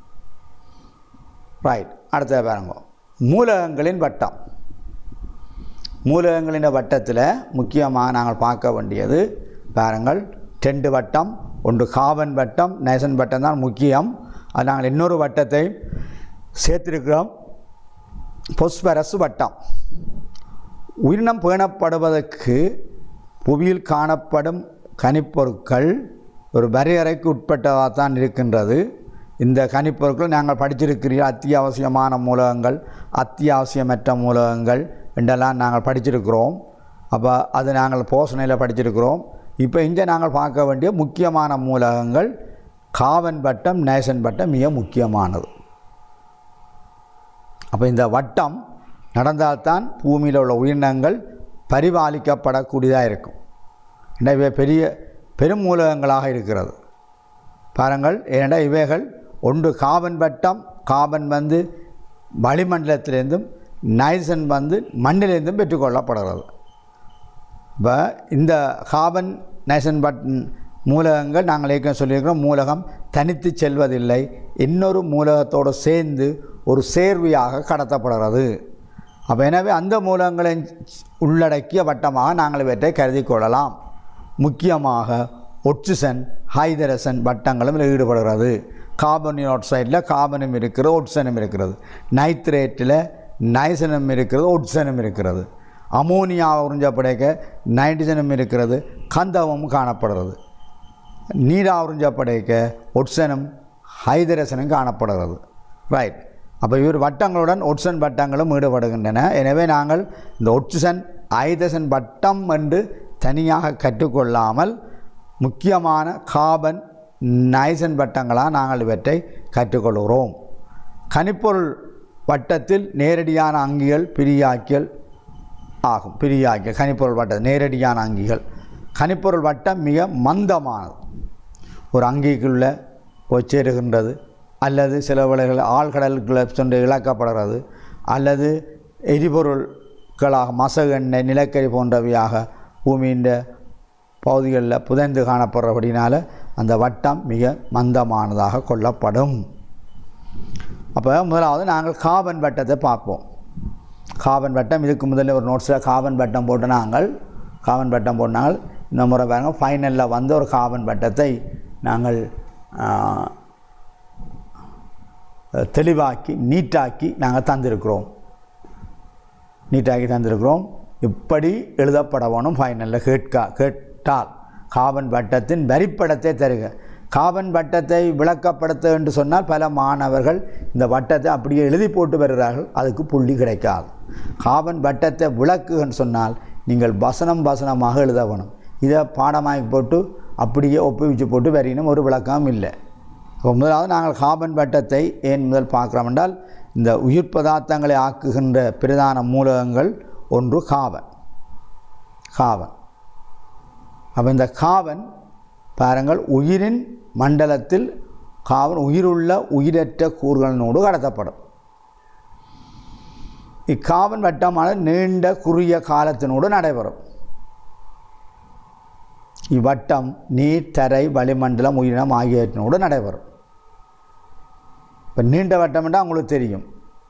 ரைட் அடுத்த பாருங்க மூலகங்களின் வட்டம் மூலகங்களின் வட்டத்தில் முக்கியமாக நாங்கள் பார்க்க வேண்டியது பாருங்கள் ரெண்டு வட்டம் ஒன்று காபன் வட்டம் நைசன் வட்டம் தான் முக்கியம் அது நாங்கள் இன்னொரு வட்டத்தை சேர்த்திருக்கிறோம் பொஸ்பரஸ் வட்டம் உயிரினம் பேணப்படுவதற்கு புவியில் காணப்படும் கனிப்பொருட்கள் ஒரு வரையறைக்கு உட்பட்டதாக தான் இருக்கின்றது இந்த கனிப்பொருட்கள் நாங்கள் படிச்சிருக்கிறீர்கள் அத்தியாவசியமான மூலகங்கள் அத்தியாவசியமற்ற மூலகங்கள் என்றெல்லாம் நாங்கள் படிச்சிருக்கிறோம் அப்போ அது நாங்கள் போஷணையில் படிச்சிருக்கிறோம் இப்போ இங்கே நாங்கள் பார்க்க வேண்டிய முக்கியமான மூலகங்கள் காவன் வட்டம் நேசன் வட்டம் மிக முக்கியமானது அப்போ இந்த வட்டம் நடந்தால்தான் பூமியில் உள்ள உயிரினங்கள் பரிபாலிக்கப்படக்கூடியதாக இருக்கும் எனவே பெரிய பெரும் மூலகங்களாக இருக்கிறது பாருங்கள் ஏனெண்டா இவைகள் ஒன்று காபன் வட்டம் காபன் வந்து வளிமண்டலத்திலேருந்தும் நைசன் வந்து மண்ணிலிருந்தும் பெற்றுக்கொள்ளப்படுகிறது இப்போ இந்த காபன் நைசன் பட் மூலகங்கள் நாங்கள் ஏற்கனவே சொல்லியிருக்கிறோம் மூலகம் தனித்து செல்வதில்லை இன்னொரு மூலகத்தோடு சேர்ந்து ஒரு சேர்வையாக கடத்தப்படுகிறது அப்போ எனவே அந்த மூலங்களை உள்ளடக்கிய வட்டமாக நாங்கள் இவற்றை கருதி கொள்ளலாம் முக்கியமாக ஒட்சிசன் ஹைதரசன் வட்டங்களும் இதில் ஈடுபடுகிறது கார்பன் ஆக்சைடில் கார்பனும் இருக்கிறது ஒட்சனும் இருக்கிறது நைட்ரேட்டில் நைசனும் இருக்கிறது ஒட்சனும் இருக்கிறது அமோனியா உறிஞ்சப்படைக்க நைட்ரஜனும் இருக்கிறது கந்தகமும் காணப்படுறது நீரா உறிஞ்சப்படைக்க ஒட்சனும் ஹைதரசனும் காணப்படுகிறது ரைட் அப்போ இவர் வட்டங்களுடன் ஒட்சன் வட்டங்களும் ஈடுபடுகின்றன எனவே நாங்கள் இந்த ஒட்சன் ஐதசன் வட்டம் என்று தனியாக கற்றுக்கொள்ளாமல் முக்கியமான கார்பன் நைசன் வட்டங்களாக நாங்கள் இவற்றை கற்றுக்கொள்கிறோம் கனிப்பொருள் வட்டத்தில் நேரடியான அங்கிகள் பிரியாக்கியல் ஆகும் பிரியாக்கியல் கனிப்பொருள் வட்டம் நேரடியான அங்கிகள் கனிப்பொருள் வட்டம் மிக மந்தமானது ஒரு அங்கிக்குள்ள போய் சேருகின்றது அல்லது சில வேளைகள் ஆழ்கடலுக்குள்ள சென்று இழக்கப்படுகிறது அல்லது எரிபொருட்களாக மசகு எண்ணெய் நிலக்கரி போன்றவையாக பூமியின் பகுதிகளில் புதைந்து காணப்படுறபடினால அந்த வட்டம் மிக மந்தமானதாக கொள்ளப்படும் அப்போ முதலாவது நாங்கள் காபன் வட்டத்தை பார்ப்போம் காபன் வட்டம் இதுக்கு முதல்ல ஒரு நோட்ஸில் காபன் வட்டம் போட்டு நாங்கள் காபன் வட்டம் போட்டால் இந்த முறை பாருங்கள் ஃபைனலில் வந்து ஒரு காபன் வட்டத்தை நாங்கள் ஆ, தெளிவாக்கி நீட்டாக்கி நாங்கள் தந்திருக்கிறோம் நீட்டாக்கி தந்திருக்கிறோம் இப்படி எழுதப்பட வேணும் ஃபைனலில் கேட்கா கேட்டால் காபன் வட்டத்தின் வரிப்படத்தை தருக காபன் வட்டத்தை விளக்கப்படுத்த என்று சொன்னால் பல மாணவர்கள் இந்த வட்டத்தை அப்படியே எழுதி போட்டு வருகிறார்கள் அதுக்கு புள்ளி கிடைக்காது காபன் வட்டத்தை விளக்குன்னு சொன்னால் நீங்கள் வசனம் வசனமாக எழுத வேணும் இதை பாடமாக்கி போட்டு அப்படியே ஒப்புவிச்சு போட்டு வரையினும் ஒரு விளக்கம் இல்லை அப்போ முதலாவது நாங்கள் காபன் வட்டத்தை ஏன் முதல் பார்க்குறோம் என்றால் இந்த உயிர் பதார்த்தங்களை ஆக்குகின்ற பிரதான மூலகங்கள் ஒன்று காபன் காபன் அப்போ இந்த காபன் பாருங்கள் உயிரின் மண்டலத்தில் காபன் உயிருள்ள உயிரற்ற கூறுகளினோடு கடத்தப்படும் இக்காபன் வட்டமானது நீண்ட குறுகிய காலத்தினோடு நடைபெறும் இவ்வட்டம் நீர் தரை வளிமண்டலம் உயிரினம் ஆகியவற்றினோடு நடைபெறும் இப்போ நீண்ட வட்டம் என்றால் உங்களுக்கு தெரியும்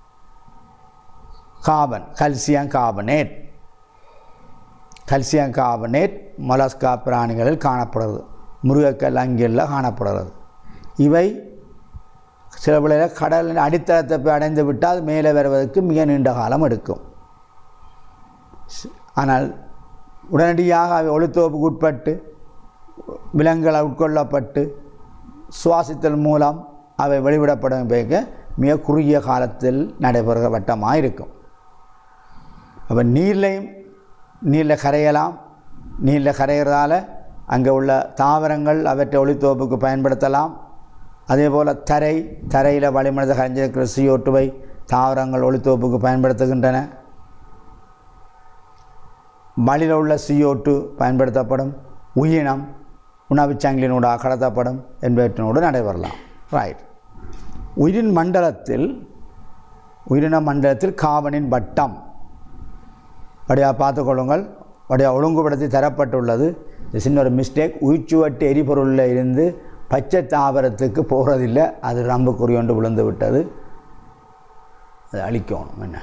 carbon calcium carbonate calcium carbonate mollusca பிராணிகளில் காணப்படுறது முருகக்கல் அங்கியில் காணப்படுறது இவை சில வேளையில் கடலின் அடித்தளத்தை போய் அடைந்து விட்டால் மேலே வருவதற்கு மிக நீண்ட காலம் எடுக்கும் ஸ்- ஆனால் உடனடியாக அவை ஒளித்தோப்புக்கு உட்பட்டு விலங்குகள் உட்கொள்ளப்பட்டு சுவாசித்தல் மூலம் அவை வெளிவிடப்படும் பேக்க மிக குறுகிய காலத்தில் நடைபெறுகிற வட்டமாக இருக்கும் அப்போ நீர்லையும் நீரில் கரையலாம் நீரில் கரைகிறதால அங்கே உள்ள தாவரங்கள் அவற்றை ஒளித்தோப்புக்கு பயன்படுத்தலாம் அதே போல் தரை தரையில் வளிமண்டல கரைஞ்சிருக்கிற சிஓட்டுவை தாவரங்கள் ஒளித்தோப்புக்கு பயன்படுத்துகின்றன மலில் உள்ள CO2 பயன்படுத்தப்படும் உயிரினம் உணவுச் சங்கிலினூடாக கடத்தப்படும் என்பவற்றினோடு நடைபெறலாம் ரைட் உயிரின் மண்டலத்தில் உயிரின மண்டலத்தில் காவனின் வட்டம் அப்படியா பார்த்துக்கொள்ளுங்கள் அப்படியா ஒழுங்குபடுத்தி தரப்பட்டுள்ளது இது சின்ன ஒரு மிஸ்டேக் உயிர்ச்சுவட்டு எரிபொருளில் இருந்து பச்சை தாவரத்துக்கு போகிறதில்லை அது ரம்புக்குறி ஒன்று விழுந்து விட்டது அதை அழிக்கணும் என்ன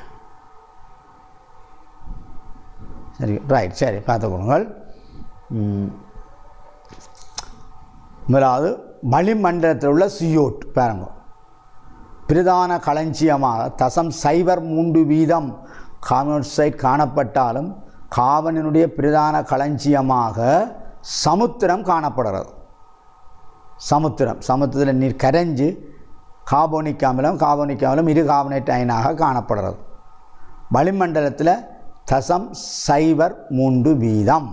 சரி ரைட் சரி பார்த்துக்கொள்ளுங்கள் ம். முதலாவது வளிமண்டலத்தில் உள்ள சியோட் பாருங்க பிரதான களஞ்சியமாக தசம் சைபர் மூன்று வீதம் கார்பன் காணப்பட்டாலும் காவனினுடைய பிரதான களஞ்சியமாக சமுத்திரம் காணப்படுறது சமுத்திரம் சமுத்திரத்தில் நீர் கரைஞ்சு கார்போனிக் அமிலம் கார்போனிக் அமிலம் இரு கார்பனேட் அயனாக காணப்படுறது வளிமண்டலத்தில் தசம் சைபர் மூன்று வீதம்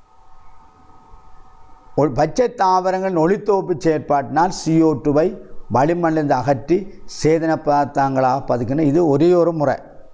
ஒ- பச்சை தாவரங்களின் ஒளித்தோப்பு செயற்பாட்டினால் CO2 டூவை வளிமண்டலத்தை அகற்றி சேதன பதார்த்தங்களாக பதிக்கின்ற இது ஒரே ஒரு முறை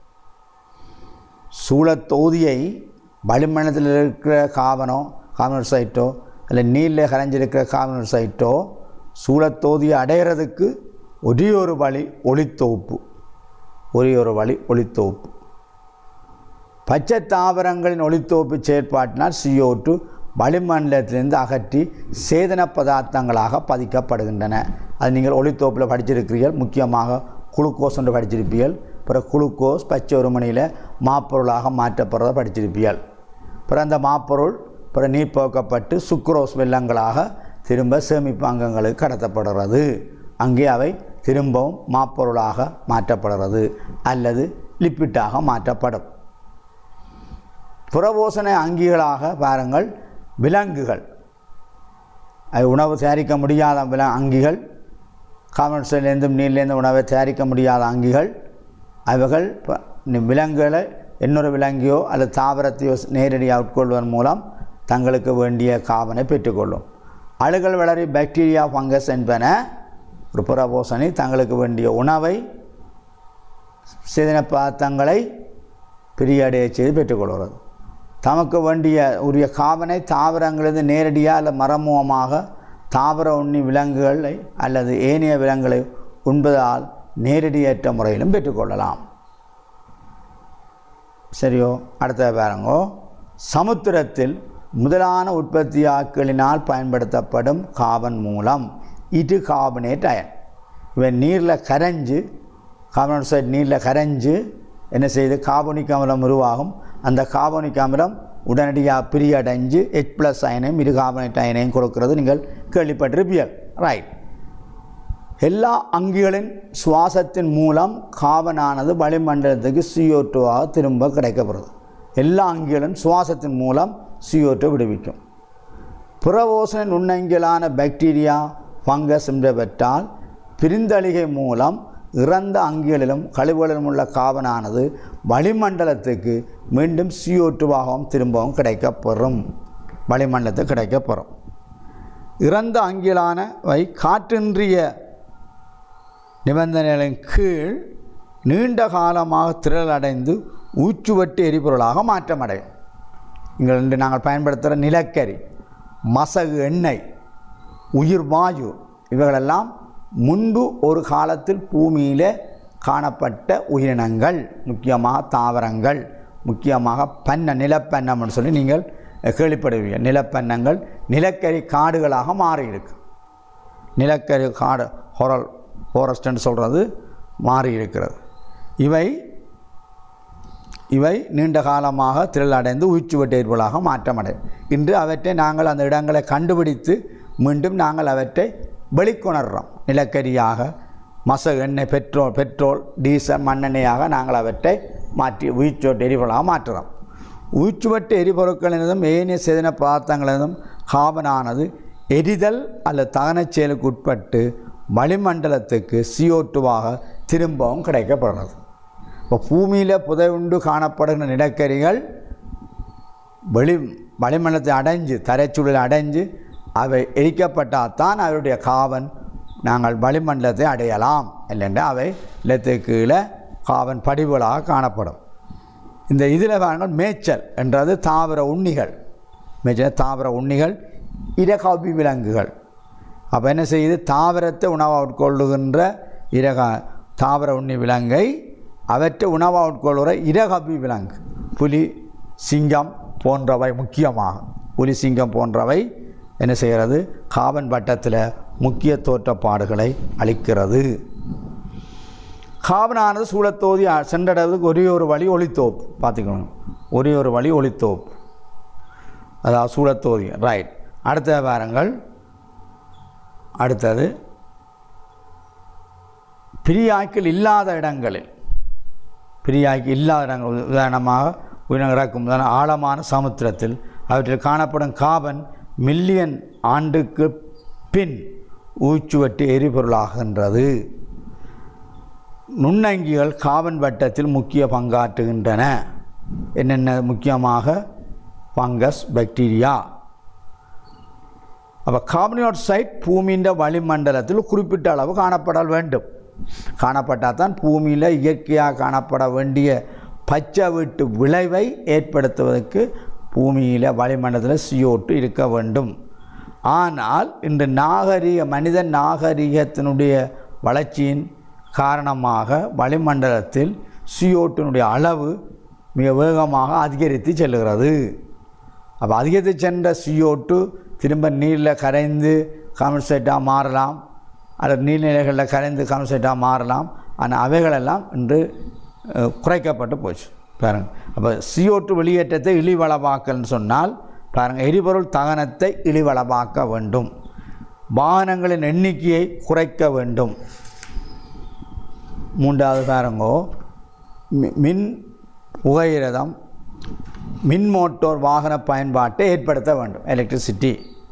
சூழத்தொகுதியை வளிமண்டலத்தில் இருக்கிற காவனோ கார்பன் சைட்டோ இல்லை நீரில் கரைஞ்சிருக்கிற கார்பன் சைட்டோ சூழத்தொகுதியை அடையிறதுக்கு ஒரே ஒரு வழி ஒளித்தொகுப்பு ஒரே ஒரு வழி ஒளித்தொகுப்பு பச்சை தாவரங்களின் ஒளித்தோப்பு செயற்பாட்டினால் CO2 வளிமண்டலத்திலிருந்து அகற்றி சேதன பதார்த்தங்களாக பதிக்கப்படுகின்றன அது நீங்கள் ஒளித்தோப்பில் படிச்சிருக்கிறீர்கள் முக்கியமாக குளுக்கோஸ் என்று படிச்சிருப்பீர்கள் பிறகு குளுக்கோஸ் பச்சை ஒரு மணியில் மாப்பொருளாக மாற்றப்படுறத படிச்சிருப்பீர்கள் பிறகு அந்த மாப்பொருள் பிறகு நீர் போக்கப்பட்டு சுக்ரோஸ் வெள்ளங்களாக திரும்ப சேமிப்பாங்கங்களுக்கு கடத்தப்படுறது அங்கே அவை திரும்பவும் மாப்பொருளாக மாற்றப்படுறது அல்லது லிப்பிட்டாக மாற்றப்படும் புறபோசனை அங்கிகளாக பாருங்கள் விலங்குகள் அது உணவு தயாரிக்க முடியாத வில அங்கிகள் காமன்ஸ்லேருந்தும் நீர்லேருந்து உணவை தயாரிக்க முடியாத அங்கிகள் அவைகள் ப- நி- விலங்குகளை இன்னொரு விலங்கையோ அல்லது தாவரத்தையோ ஸ் நேரடியாக உட்கொள்வதன் மூலம் தங்களுக்கு வேண்டிய காவனை பெற்றுக்கொள்ளும் அழுகல் வளரி பாக்டீரியா ஃபங்கஸ் என்பன ஒரு புறபோசனை தங்களுக்கு வேண்டிய உணவை சிதன பதார்த்தங்களை பிரியடைய செய்து பெற்றுக்கொள்கிறது தமக்கு வேண்டிய உரிய காவனை தாவரங்களிலிருந்து நேரடியாக அல்லது மறைமுகமாக தாவர உண்ணி விலங்குகளை அல்லது ஏனைய விலங்குகளை உண்பதால் நேரடியற்ற முறையிலும் பெற்றுக்கொள்ளலாம் சரியோ அடுத்த பாருங்கோ சமுத்திரத்தில் முதலான உற்பத்தியாக்களினால் பயன்படுத்தப்படும் காபன் மூலம் இது கார்பனேட் அயன் இவன் நீரில் கரைஞ்சு கார்பன் ஆக்சைடு நீரில் கரைஞ்சு என்ன செய்யுது கார்பனிக் அமிலம் உருவாகும் அந்த கார்பனிக் அமிலம் உடனடியாக பிரியடைஞ்சு எச் ப்ளஸ் அயனையும் இரு கார்பனேட் அயனையும் கொடுக்கிறது நீங்கள் கேள்விப்பட்டிருப்பீர்கள் ரைட் எல்லா அங்கிகளின் சுவாசத்தின் மூலம் காபனானது வளிமண்டலத்துக்கு CO2 ஆக திரும்ப கிடைக்கப்படுது எல்லா அங்கிகளின் சுவாசத்தின் மூலம் CO2 விடுவிக்கும் புறவோசனை நுண்ணங்கிலான பாக்டீரியா ஃபங்கஸ் என்பவற்றால் பிரிந்தளிகை மூலம் இறந்த அங்கிகளிலும் கழிவுகளிலும் உள்ள காபனானது வளிமண்டலத்துக்கு மீண்டும் CO2 ஆகவும் திரும்பவும் கிடைக்கப்பெறும் வளிமண்டலத்துக்கு கிடைக்கப்பெறும் இறந்த அங்கிலானவை காற்றின்றிய நிபந்தனைகளின் கீழ் நீண்ட காலமாக திரளடைந்து ஊச்சுவட்டு எரிபொருளாக மாற்றமடையும் இங்கே இன்று நாங்கள் பயன்படுத்துகிற நிலக்கரி மசகு எண்ணெய் உயிர் வாயு இவைகளெல்லாம் முன்பு ஒரு காலத்தில் பூமியில் காணப்பட்ட உயிரினங்கள் முக்கியமாக தாவரங்கள் முக்கியமாக பன்ன நிலப்பன்னம்னு சொல்லி நீங்கள் கேள்விப்படுவீங்க நிலப்பன்னங்கள் நிலக்கரி காடுகளாக மாறியிருக்கு நிலக்கரி காடு ஹொரல் ஃபாரஸ்ட்னு சொல்கிறது மாறி இருக்கிறது இவை இவை நீண்ட காலமாக திரளடைந்து உயிர்ச்சுவட்டு எரிபொருளாக மாற்றமடையும் இன்று அவற்றை நாங்கள் அந்த இடங்களை கண்டுபிடித்து மீண்டும் நாங்கள் அவற்றை வெளிக்கொணர்றோம் நிலக்கரியாக மச எண்ணெய் பெட்ரோல் பெட்ரோல் டீசல் மண்ணெண்ணெயாக நாங்கள் அவற்றை மாற்றி உயிர்ச்சுவட்டு எரிபொருளாக மாற்றுறோம் உயிர்ச்சுவட்டு எரிபொருட்களினதும் ஏனைய சேதன பதார்த்தங்களினதும் காபனானது எரிதல் அல்லது தகனச் செயலுக்கு உட்பட்டு வளிமண்டலத்துக்கு CO2வாக திரும்பவும் கிடைக்கப்படுறது இப்போ பூமியில் புதையுண்டு காணப்படுகிற நிலக்கரிகள் வெளி வளிமண்டலத்தை அடைஞ்சு தரைச்சூழலை அடைஞ்சு அவை எரிக்கப்பட்டால் தான் அவருடைய காவன் நாங்கள் வளிமண்டலத்தை அடையலாம் இல்லைன்னா அவை நிலத்துக்கு கீழே காவன் படிவுகளாக காணப்படும் இந்த இதில் பாருங்கள் மேய்ச்சல் என்றது தாவர உண்ணிகள் மேய்ச்சல் தாவர உண்ணிகள் இரகாபி விலங்குகள் அப்போ என்ன செய்யுது தாவரத்தை உணவாக உட்கொள்ளுகின்ற இரக தாவர உண்ணி விலங்கை அவற்றை உணவாக உட்கொள்கிற இரகபி விலங்கு புலி சிங்கம் போன்றவை முக்கியமாக புலி சிங்கம் போன்றவை என்ன செய்கிறது காபன் வட்டத்தில் முக்கிய தோற்றப்பாடுகளை அளிக்கிறது காபனானது சூழத்தோதி அ- சென்றடைவதற்கு ஒரே ஒரு வழி ஒளித்தோப்பு பார்த்துக்கணும் ஒரே ஒரு வழி ஒளித்தோப்பு அதாவது சூழத்தோதி ரைட் அடுத்த வாரங்கள் அடுத்தது பிரியாய்க்கள் இல்லாத இடங்களில் பிரியாய்க்கு இல்லாத இடங்கள் உத- உதாரணமாக உயிரினங்கள் இறக்கும் உதாரண ஆழமான சமுத்திரத்தில் அவற்றில் காணப்படும் காபன் மில்லியன் ஆண்டுக்கு பின் ஊச்சுவட்டு எரிபொருளாகின்றது நுண்ணங்கிகள் காபன் வட்டத்தில் முக்கிய பங்காற்றுகின்றன என்னென்ன முக்கியமாக ஃபங்கஸ் பாக்டீரியா அப்போ கார்பன் டை ஆக்சைடு பூமியின் வளிமண்டலத்தில் குறிப்பிட்ட அளவு காணப்படல் வேண்டும் காணப்பட்டால் தான் பூமியில் இயற்கையாக காணப்பட வேண்டிய பச்சை வீட்டு விளைவை ஏற்படுத்துவதற்கு பூமியில் வளிமண்டலத்தில் CO2 இருக்க வேண்டும் ஆனால் இன்று நாகரிக மனித நாகரிகத்தினுடைய வளர்ச்சியின் காரணமாக வளிமண்டலத்தில் CO2னுடைய அளவு மிக வேகமாக அதிகரித்து செல்கிறது அப்போ அதிகரித்து சென்ற CO2 திரும்ப நீரில் கரைந்து கான்சென்ட்ராக மாறலாம் அல்லது நீர்நிலைகளில் கரைந்து கான்சென்ட்ராக மாறலாம் ஆனால் அவைகளெல்லாம் இன்று அஹ், குறைக்கப்பட்டு போச்சு பாருங்கள் அப்போ CO2 வெளியேற்றத்தை இழிவளமாக்கல்னு சொன்னால் பாருங்கள் எரிபொருள் தகனத்தை இழிவளமாக்க வேண்டும் வாகனங்களின் எண்ணிக்கையை குறைக்க வேண்டும் மூன்றாவது பாருங்கோ மி- மின் புகையிரதம் மின் மோட்டோர் வாகன பயன்பாட்டை ஏற்படுத்த வேண்டும் எலக்ட்ரிசிட்டி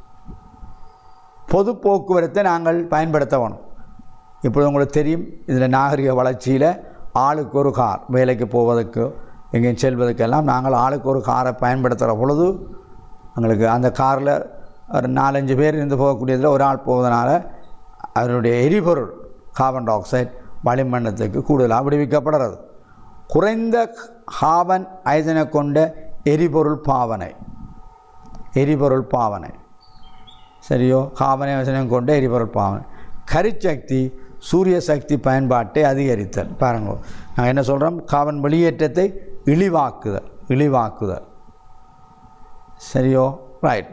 பொது போக்குவரத்தை நாங்கள் பயன்படுத்த வேணும் இப்பொழுது உங்களுக்கு தெரியும் இதில் நாகரிக வளர்ச்சியில் ஆளுக்கு ஒரு கார் வேலைக்கு போவதற்கு எங்கேயும் செல்வதற்கெல்லாம் நாங்கள் ஆளுக்கு ஒரு காரை பயன்படுத்துகிற பொழுது எங்களுக்கு அந்த காரில் ஒரு நாலஞ்சு பேர் இருந்து போகக்கூடியதில் ஒரு ஆள் போவதனால அதனுடைய எரிபொருள் கார்பன் டை ஆக்சைடு வளிமண்டலத்துக்கு கூடுதலாக விடுவிக்கப்படுறது குறைந்த கார்பன் ஐதனை கொண்ட எரிபொருள் பாவனை எரிபொருள் பாவனை சரியோ காபனை வசனம் கொண்ட எரிபொருள் பாவனை கரிச்சக்தி சூரிய சக்தி பயன்பாட்டை அதிகரித்தல் பாருங்க நாங்கள் என்ன சொல்கிறோம் காபன் வெளியேற்றத்தை இழிவாக்குதல் இழிவாக்குதல் சரியோ ரைட்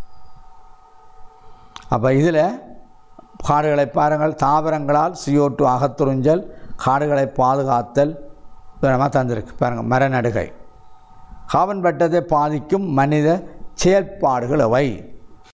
அப்போ இதில் காடுகளை பாருங்கள் தாவரங்களால் CO2 அகத்துறிஞ்சல் காடுகளை பாதுகாத்தல் விதமாக தந்திருக்கு பாருங்கள் மரநடுகை காபன் வட்டத்தை பாதிக்கும் மனித செயற்பாடுகள் அவை